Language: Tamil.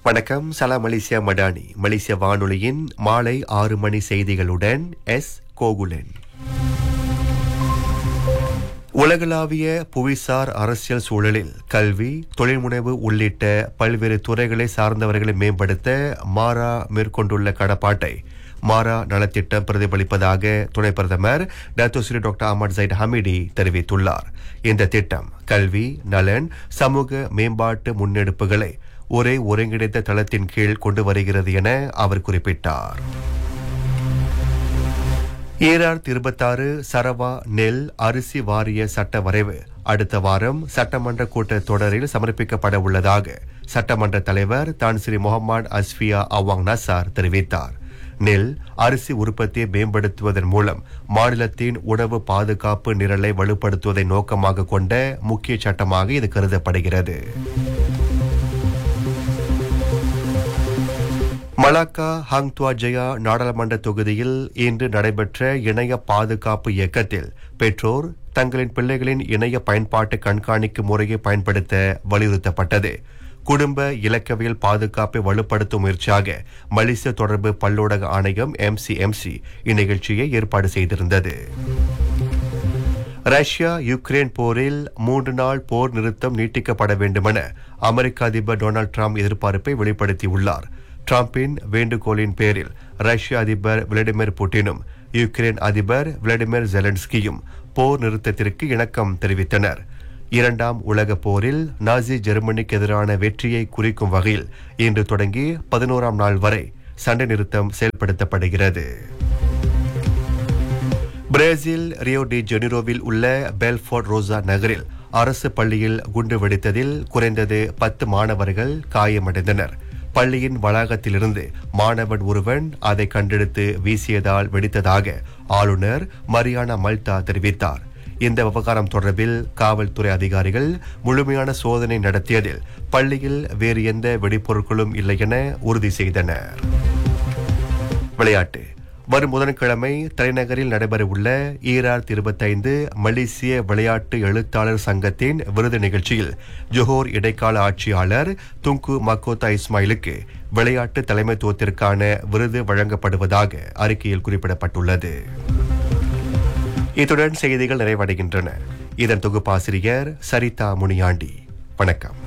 வணக்கம் சலா மலேசியா மடானி மலேசிய வானொலியின் மாலை ஆறு மணி செய்திகளுடன் எஸ் கோகுலன் உலகளாவிய புவிசார் அரசியல் சூழலில் கல்வி தொழில்முனைவு உள்ளிட்ட பல்வேறு துறைகளை சார்ந்தவர்களை மேம்படுத்த மாரா மேற்கொண்டுள்ள கடப்பாட்டை மாரா நலத்திட்டம் பிரதிபலிப்பதாக துணை பிரதமர் doctor doctor Ahmad Zahid Hamidi தெரிவித்துள்ளார் இந்த திட்டம் கல்வி நலன் சமூக மேம்பாட்டு முன்னெடுப்புகளை ஒரே ஒருங்கிணைந்த தளத்தின் கீழ் கொண்டு வருகிறது என அவர் குறிப்பிட்டார் ஈராயிரத்தி இருபத்தாறு சரவா நெல் அரிசி வாரிய சட்ட வரைவு அடுத்த வாரம் சட்டமன்ற கூட்டத் தொடரில் சமர்ப்பிக்கப்பட உள்ளதாக சட்டமன்ற தலைவர் தான் Shri Mohammad Asfia Awang Nassar தெரிவித்தார் நெல் அரிசி உற்பத்தியை மேம்படுத்துவதன் மூலம் மாநிலத்தின் உணவு பாதுகாப்பு நிரலை வலுப்படுத்துவதை நோக்கமாக கொண்ட முக்கிய சட்டமாக இது கருதப்படுகிறது மலாக்கா ஹங்துவா ஜெயா நாடாளுமன்ற தொகுதியில் இன்று நடைபெற்ற இணைய பாதுகாப்பு இயக்கத்தில் பெற்றோர் தங்களின் பிள்ளைகளின் இணைய பயன்பாட்டு கண்காணிக்கும் முறையை பயன்படுத்த வலியுறுத்தப்பட்டது குடும்ப இலக்கவியல் பாதுகாப்பை வலுப்படுத்தும் முயற்சியாக மலேசிய தொடர்பு பல்லூடக ஆணையம் எம்சிஎம்சி இந்நிகழ்ச்சியை ஏற்பாடு செய்திருந்தது ரஷ்யா யுக்ரைன் போரில் மூன்று நாள் போர் நிறுத்தம் நீட்டிக்கப்பட வேண்டுமென அமெரிக்க அதிபர் டொனால்டு டிரம்ப் எதிர்பார்ப்பை வெளிப்படுத்தியுள்ளார் டிரம்பின் வேண்டுகோளின் பேரில் ரஷ்ய அதிபர் விளாடிமிர் புட்டினும் யுக்ரைன் அதிபர் விளாடிமிர் ஜெலன்ஸ்கியும் போர் நிறுத்தத்திற்கு இணக்கம் தெரிவித்தனர் இரண்டாம் உலக போரில் நாசி ஜெர்மனிக்கு எதிரான வெற்றியை குறிக்கும் வகையில் இன்று தொடங்கி பதினோராம் நாள் வரை சண்டை நிறுத்தம் செயல்படுத்தப்படுகிறது பிரேசில் ரியோ டி ஜெனிரோவில் உள்ள பெல்ஃபோர்ட் ரோசா நகரில் அரசு பள்ளியில் குண்டு வெடித்ததில் குறைந்தது பத்து மாணவர்கள் காயமடைந்தனர் பள்ளியின் வளாகத்திலிருந்து மாணவன் ஒருவன் அதை கண்டெடுத்து வீசியதால் வெடித்ததாக ஆளுநர் மரியானா மல்டா தெரிவித்தார் இந்த விவகாரம் தொடர்பில் காவல்துறை அதிகாரிகள் முழுமையான சோதனை நடத்தியதில் பள்ளியில் வேறு எந்த வெடிப்பொருட்களும் இல்லை என உறுதி செய்தனர் விளையாட்டு வரும் புதன்கிழமை தலைநகரில் நடைபெறவுள்ள ஈராயிரத்தி இருபத்தைந்து மலேசிய விளையாட்டு எழுத்தாளர் சங்கத்தின் விருது நிகழ்ச்சியில் ஜொஹோர் இடைக்கால ஆட்சியாளர் துங்கு மக்கோத்தா இஸ்மாயிலுக்கு விளையாட்டு தலைமைத்துவத்திற்கான விருது வழங்கப்படுவதாக அறிக்கையில் குறிப்பிடப்பட்டுள்ளது இத்துடன் செய்திகள் நிறைவடைகின்றன இதன் தொகுப்பாசிரியர் சரிதா முனியாண்டி வணக்கம்